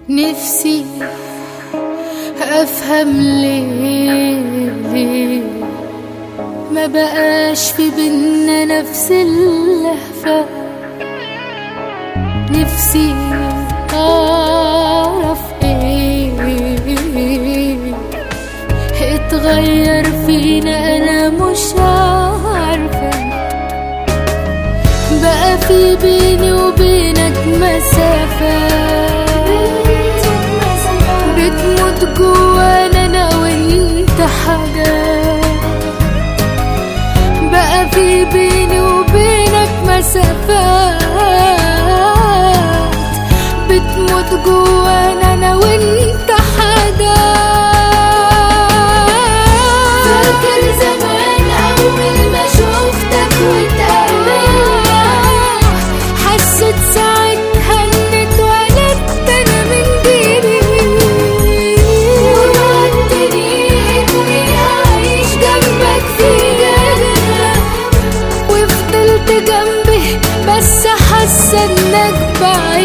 نفسي افهم ليه ما بقاش في بينا نفس اللهفة نفسي اعرف ايه اتغير فينا انا مش عارفة بقى في بيني وبينك مسافات بتموت جوانا انا وانت حاجات بقى في بيني وبينك مسافات بتموت جوانا انا وانت حاجات فاكر زمان اول ما شفتك واتقابلنا حسيت ساعتها اني اتولدت انا من جديد ووعدتني اني اعيش جنبك في جنة وفضلت جنبي بس حاسه انك بعيد